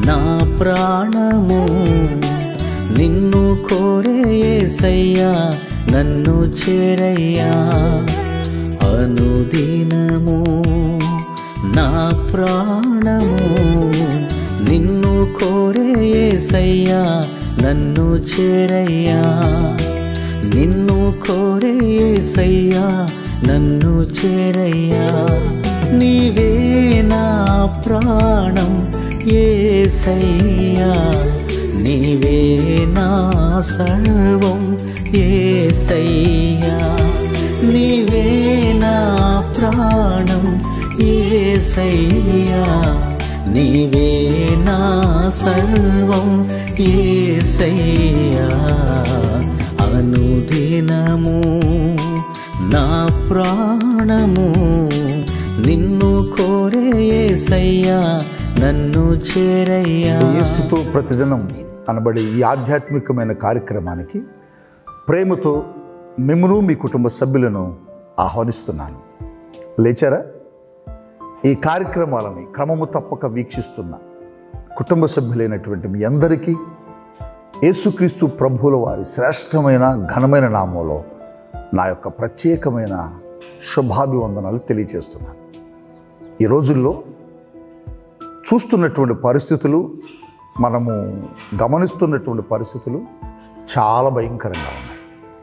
నా ప్రాణము నిన్ను కోరే ఏసయ్యా నన్ను చేరయ్యా అనుదినము నా ప్రాణము నిన్ను కోరే ఏసయ్యా నన్ను చేరయ్యా నిన్ను కోరే ఏసయ్యా నన్ను చేరయ్యా నీవే నా ప్రాణం ఏసయ్యా నీవే నా సర్వం ఏసయ్యా నీవే నా ప్రాణం ఏసయ్యా నీవే నా సర్వం ఏసయ్యా అనుదినము నా ప్రాణము నిన్ను కోరే ఏసయ్యా నన్ను చేరయ్యా యేసుతో ప్రతిదినం అనబడే ఈ ఆధ్యాత్మికమైన కార్యక్రమానికి ప్రేమతో మిమ్మను మీ కుటుంబ సభ్యులను ఆహ్వానిస్తున్నాను లేచారా ఈ కార్యక్రమాలని క్రమము తప్పక వీక్షిస్తున్న కుటుంబ సభ్యులైనటువంటి మీ అందరికీ యేసుక్రీస్తు ప్రభువుల వారి శ్రేష్టమైన ఘనమైన నామంలో నా యొక్క ప్రత్యేకమైన శుభాభివందనాలు తెలియజేస్తున్నాను ఈ రోజుల్లో చూస్తున్నటువంటి పరిస్థితులు మనము గమనిస్తున్నటువంటి పరిస్థితులు చాలా భయంకరంగా ఉన్నాయి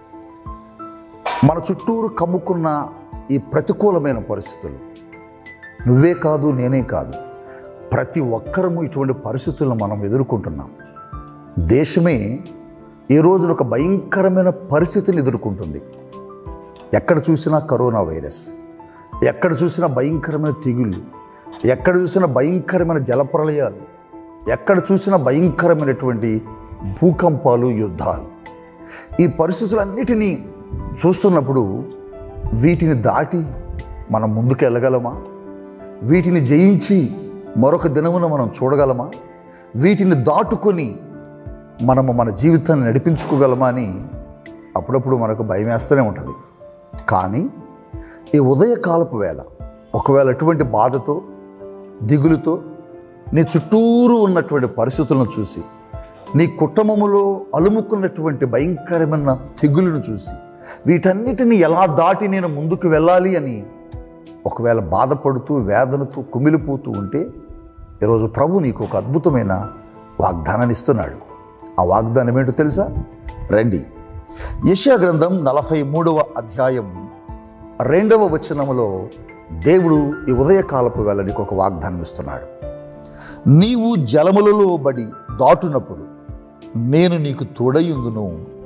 మన చుట్టూరు కమ్ముకున్న ఈ ప్రతికూలమైన పరిస్థితులు నువ్వే కాదు నేనే కాదు ప్రతి ఒక్కరము ఇటువంటి పరిస్థితులను మనం ఎదుర్కొంటున్నాం దేశమే ఈ రోజున ఒక భయంకరమైన పరిస్థితిని ఎదుర్కొంటుంది ఎక్కడ చూసినా కరోనా వైరస్ ఎక్కడ చూసినా భయంకరమైన తెగుళ్ళు ఎక్కడ చూసినా భయంకరమైన జలప్రలయాలు ఎక్కడ చూసినా భయంకరమైనటువంటి భూకంపాలు యుద్ధాలు ఈ పరిస్థితులన్నిటినీ చూస్తున్నప్పుడు వీటిని దాటి మనం ముందుకు వెళ్ళగలమా వీటిని జయించి మరొక దినమున మనం చూడగలమా వీటిని దాటుకొని మనము మన జీవితాన్ని నడిపించుకోగలమా అని అప్పుడప్పుడు మనకు భయం వేస్తూనే ఉంటుంది కానీ ఈ ఉదయకాలపు వేళ ఒకవేళ ఎటువంటి బాధతో దిగులుతో నీ చుట్టూరు ఉన్నటువంటి పరిస్థితులను చూసి నీ కుటుంబములో అలుముకున్నటువంటి భయంకరమైన తెగులను చూసి వీటన్నిటిని ఎలా దాటి నేను ముందుకు వెళ్ళాలి అని ఒకవేళ బాధపడుతూ వేదనతో కుమిలిపోతూ ఉంటే ఈరోజు ప్రభు నీకు ఒక అద్భుతమైన వాగ్దానాన్ని ఇస్తున్నాడు ఆ వాగ్దానం ఏంటో తెలుసా రండి యెషయా గ్రంథం నలభై మూడవ అధ్యాయం రెండవ వచనములో దేవుడు ఈ ఉదయకాలపు వేళ నీకు ఒక వాగ్దానం ఇస్తున్నాడు నీవు జలములలో బడి దాటునప్పుడు నేను నీకు తోడయుందును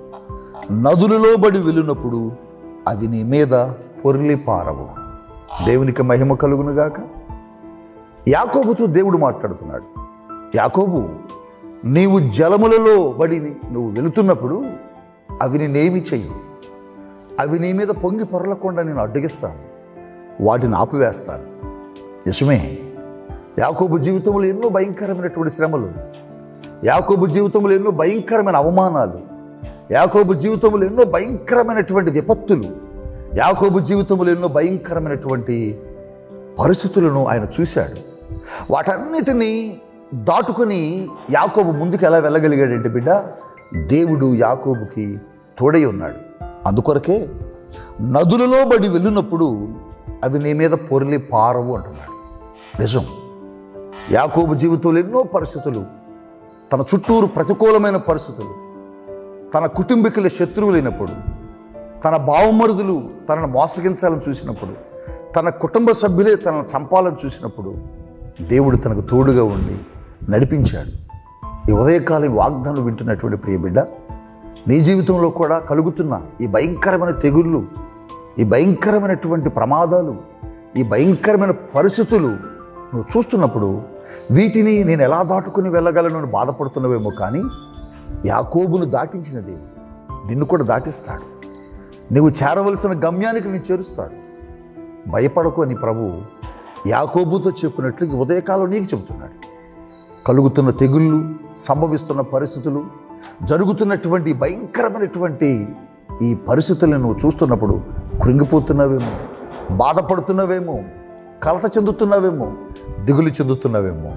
నదులలో బడి వెళ్ళినప్పుడు అవి నీ మీద పొర్లి పారవు దేవునికి మహిమ కలుగునుగాక యాకోబుతో దేవుడు మాట్లాడుతున్నాడు యాకోబు నీవు జలములలో బడి నువ్వు వెళుతున్నప్పుడు అవి నేనేమి చెయ్యి అవి నీ మీద పొంగి పొరలకుండా నేను అడ్డగిస్తాను వాటిని ఆపివేస్తాను నిజమే యాకోబు జీవితంలో ఎన్నో భయంకరమైనటువంటి శ్రమలు యాకోబు జీవితంలో ఎన్నో భయంకరమైన అవమానాలు యాకోబు జీవితంలో ఎన్నో భయంకరమైనటువంటి విపత్తులు యాకోబు జీవితంలో ఎన్నో భయంకరమైనటువంటి పరిస్థితులను ఆయన చూశాడు వాటన్నిటినీ దాటుకొని యాకోబు ముందుకు ఎలా వెళ్ళగలిగాడంటే బిడ్డ దేవుడు యాకోబుకి తోడై ఉన్నాడు అందుకొరకే నదులలో బడి వెళ్ళినప్పుడు అవి నీ మీద పొరిలి పారవు అంటున్నాడు నిజం యాకోబు జీవితంలో ఎన్నో పరిస్థితులు తన చుట్టూరు ప్రతికూలమైన పరిస్థితులు తన కుటుంబీకుల శత్రువులైనప్పుడు తన బావమరుదులు తనను మోసగించాలని చూసినప్పుడు తన కుటుంబ సభ్యులే తనను చంపాలని చూసినప్పుడు దేవుడు తనకు తోడుగా ఉండి నడిపించాడు ఈ ఉదయకాలం వాగ్దానం వింటున్నటువంటి ప్రియబిడ్డ నీ జీవితంలో కూడా కలుగుతున్న ఈ భయంకరమైన తెగుళ్ళు ఈ భయంకరమైనటువంటి ప్రమాదాలు ఈ భయంకరమైన పరిస్థితులు నువ్వు చూస్తున్నప్పుడు వీటిని నేను ఎలా దాటుకుని వెళ్ళగలను అని బాధపడుతున్నవేమో కానీ యాకోబును దాటించిన దేవుడు నిన్ను కూడా దాటిస్తాడు నువ్వు చేరవలసిన గమ్యానికి నేను చేరుస్తాడు భయపడకు అని ప్రభు యాకోబుతో చెప్పినట్లు ఈ ఉదయకాలం నీకు చెబుతున్నాడు కలుగుతున్న తెగుళ్ళు సంభవిస్తున్న పరిస్థితులు జరుగుతున్నటువంటి భయంకరమైనటువంటి ఈ పరిస్థితులను నువ్వు చూస్తున్నప్పుడు కృంగిపోతున్నావేమో బాధపడుతున్నావేమో కలత చెందుతున్నావేమో దిగులు చెందుతున్నావేమో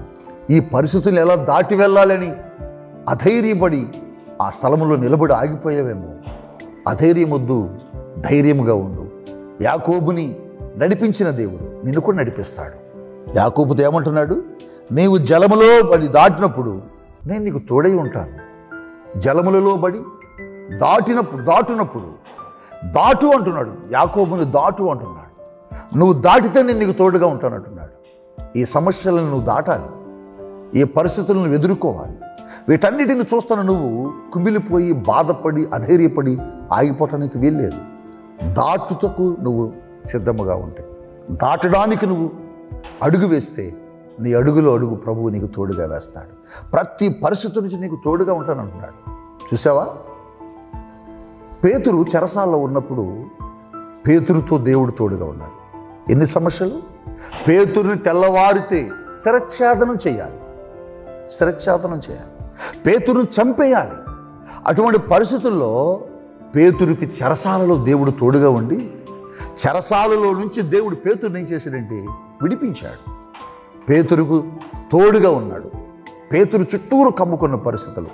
ఈ పరిస్థితులు ఎలా దాటి వెళ్ళాలని అధైర్యపడి ఆ స్థలంలో నిలబడి ఆగిపోయావేమో అధైర్యమొద్దు ధైర్యముగా ఉండు యాకోబుని నడిపించిన దేవుడు నిన్ను కూడా నడిపిస్తాడు యాకోబుతో ఏమంటున్నాడు నీవు జలములో పడి దాటినప్పుడు నేను నీకు తోడై ఉంటాను జలములలో పడి దాటినప్పుడు దాటునప్పుడు దాటు అంటున్నాడు యాకోబుని దాటు అంటున్నాడు నువ్వు దాటితే నేను నీకు తోడుగా ఉంటాను అంటున్నాడు ఈ సమస్యలను నువ్వు దాటాలి ఈ పరిస్థితులను ఎదుర్కోవాలి వీటన్నిటిని చూస్తున్న నువ్వు కుమిలిపోయి బాధపడి అధైర్యపడి ఆగిపోవటానికి వీల్లేదు దాటుటకు నువ్వు సిద్ధముగా ఉంటే దాటడానికి నువ్వు అడుగు వేస్తే నీ అడుగులో అడుగు ప్రభువు నీకు తోడుగా వేస్తాడు ప్రతి పరిస్థితి నుంచి నీకు తోడుగా ఉంటానంటున్నాడు చూసావా పేతురు చెరసాల్లో ఉన్నప్పుడు పేతురుతో దేవుడు తోడుగా ఉన్నాడు ఎన్ని సమస్యలు పేతురుని తెల్లవారితే శిరచ్ఛేదనం చేయాలి శిరచ్ఛేదనం చేయాలి పేతురుని చంపేయాలి అటువంటి పరిస్థితుల్లో పేతురికి చెరసాలలో దేవుడు తోడుగా ఉండి చెరసాలలో నుంచి దేవుడు పేతురుని ఏం చేశాడంటే విడిపించాడు పేతురుకు తోడుగా ఉన్నాడు పేతురు చుట్టూరు కమ్ముకున్న పరిస్థితులు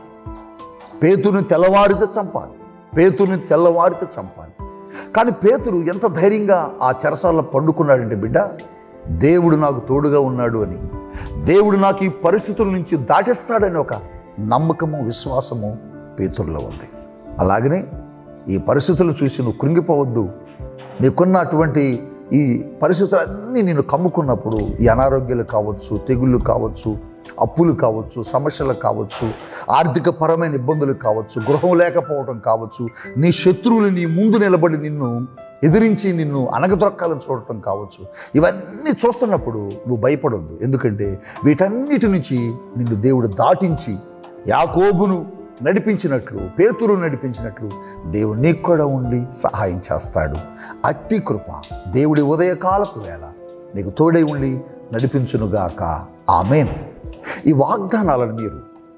పేతురుని తెల్లవారితే చంపాలి పేతురుని తెల్లవారితే చంపాలి కానీ పేతురు ఎంత ధైర్యంగా ఆ చెరసాలలో పండుకున్నాడంటే బిడ్డ దేవుడు నాకు తోడుగా ఉన్నాడు అని దేవుడు నాకు ఈ పరిస్థితుల నుంచి దాటిస్తాడని ఒక నమ్మకము విశ్వాసము పేతురులో ఉంది అలాగనే ఈ పరిస్థితులు చూసి నువ్వు కృంగిపోవద్దు నీకున్న అటువంటి ఈ పరిస్థితులన్నీ నేను కమ్ముకున్నప్పుడు ఈ అనారోగ్యాలు కావచ్చు తెగుళ్ళు కావచ్చు అప్పులు కావచ్చు సమస్యలు కావచ్చు ఆర్థిక పరమైన ఇబ్బందులు కావచ్చు గృహం లేకపోవడం కావచ్చు నీ శత్రువులు నీ ముందు నిలబడి నిన్ను ఎదిరించి నిన్ను అనగదొక్కాలని చూడటం కావచ్చు ఇవన్నీ చూస్తున్నప్పుడు నువ్వు భయపడొద్దు ఎందుకంటే వీటన్నిటి నుంచి నిన్ను దేవుడు దాటించి యాకోబును నడిపించినట్లు పేతురు నడిపించినట్లు దేవుడు నీకు కూడా ఉండి సహాయం చేస్తాడు అట్టి కృప దేవుడి ఉదయకాలపు వేళ నీకు తోడై ఉండి నడిపించునుగాక ఆమెన్ ఈ వాగ్దానాలను మీరు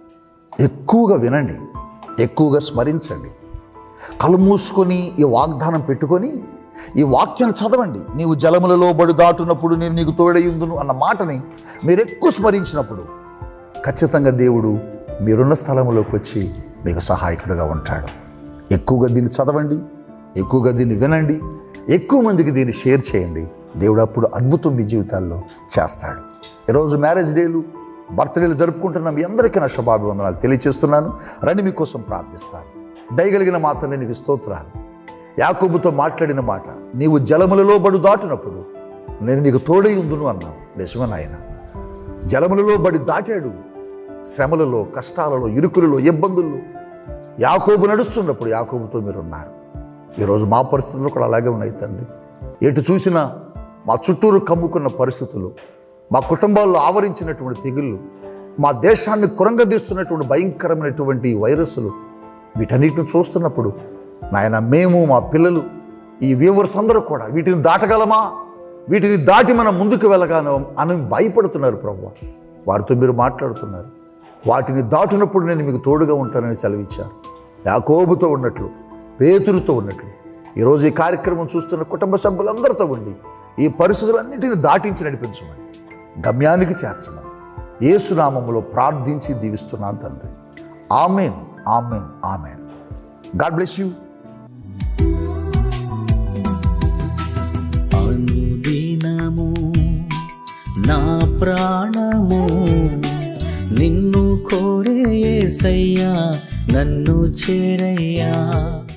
ఎక్కువగా వినండి ఎక్కువగా స్మరించండి కళ్ళు మూసుకొని ఈ వాగ్దానం పెట్టుకొని ఈ వాక్యాన్ని చదవండి నీవు జలములలో బడు దాటునప్పుడు నేను నీకు తోడయ్యుందును అన్న మాటని మీరు ఎక్కువ స్మరించినప్పుడు ఖచ్చితంగా దేవుడు మీరున్న స్థలంలోకి వచ్చి మీకు సహాయకుడిగా ఉంటాడు ఎక్కువగా దీన్ని చదవండి ఎక్కువగా దీన్ని వినండి ఎక్కువ మందికి దీన్ని షేర్ చేయండి దేవుడు అప్పుడు అద్భుతం మీ జీవితాల్లో చేస్తాడు ఈరోజు మ్యారేజ్ డేలు బర్త్డేలు జరుపుకుంటున్న మీ అందరికీ నా శుభాభివందనాలు తెలియచేస్తున్నాను రండి మీకోసం ప్రార్థిస్తాను దయగలిగిన మాత్రమే నీకు స్తోత్రాలు యాకోబుతో మాట్లాడిన మాట నీవు జలములలో బడు దాటినప్పుడు నేను నీకు తోడై ఉందును అన్నావు నిజమే నాయన జలములలో బడి దాటాడు శ్రమలలో కష్టాలలో ఇరుకులలో ఇబ్బందుల్లో యాకోబు నడుస్తున్నప్పుడు యాకోబుతో మీరు ఉన్నారు ఈరోజు మా పరిస్థితులు కూడా అలాగే ఉన్నాయి తండ్రి ఎటు చూసినా మా చుట్టూరు కమ్ముకున్న పరిస్థితులు మా కుటుంబాల్లో ఆవరించినటువంటి తెగుళ్ళు మా దేశాన్ని కురంగదీస్తున్నటువంటి భయంకరమైనటువంటి వైరస్లు వీటన్నిటిని చూస్తున్నప్పుడు నాయన మేము మా పిల్లలు ఈ వ్యూవర్స్ అందరూ కూడా వీటిని దాటగలమా వీటిని దాటి మనం ముందుకు వెళ్ళగాను అని భయపడుతున్నారు ప్రభు వారితో మీరు మాట్లాడుతున్నారు వాటిని దాటినప్పుడు నేను మీకు తోడుగా ఉంటానని సెలవిచ్చారు యాకోబుతో ఉన్నట్లు పేతురుతో ఉన్నట్లు ఈరోజు ఈ కార్యక్రమం చూస్తున్న కుటుంబ సభ్యులందరితో ఉండి ఈ పరిస్థితులన్నిటిని దాటించి నడిపించమని గమ్యానికి చేర్చమని ఏసునామములో ప్రార్థించి దీవిస్తున్నాను తండ్రి amen amen amen God bless you అనుదినము నా ప్రాణము నిన్ను కోరే యేసయ్యా నన్ను చేరయ్యా